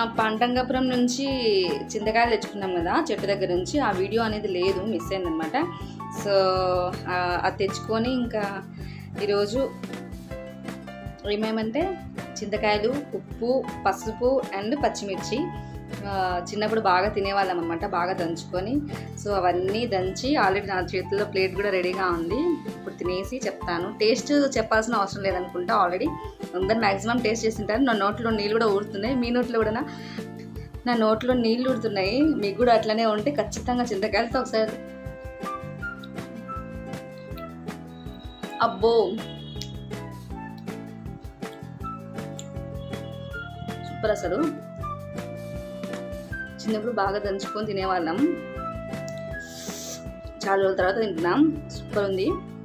పంటంగాపురం నుంచి చింతకాయలు తెచ్చుకున్నాం కదా చెట్టు దగ్గర నుంచి ఆ వీడియో అనేది లేదు మిస్ అయిందనమాట సో ఆ, అది తెచ్చుకొని ఇంకా ఈరోజు ఏమేమంటే చింతకాయలు ఉప్పు పసుపు అండ్ పచ్చిమిర్చి ఆ, చిన్నప్పుడు బాగా తినేవాళ్ళం అనమాట బాగా దంచుకొని సో అవన్నీ దంచి ఆల్రెడీ నా చేతిలో ప్లేట్ కూడా రెడీగా ఉంది ఇప్పుడు తినేసి చెప్తాను టేస్ట్ చెప్పాల్సిన అవసరం లేదనుకుంటా ఆల్రెడీ అందరు మ్యాక్సిమం టేస్ట్ చేసింటారు నా నోట్లో నీళ్ళు కూడా ఊరుతున్నాయి మీ నోట్లో కూడా నా నోట్లో నీళ్ళు ఊరుతున్నాయి మీకు కూడా అట్లనే ఉంటే ఖచ్చితంగా చింతకాయలతో ఒకసారి అబ్బో సూపర్ అసలు చిన్నప్పుడు బాగా దంచుకొని తినేవాళ్ళం చాలా రోజుల తర్వాత తింటున్నాం సూపర్ ఉంది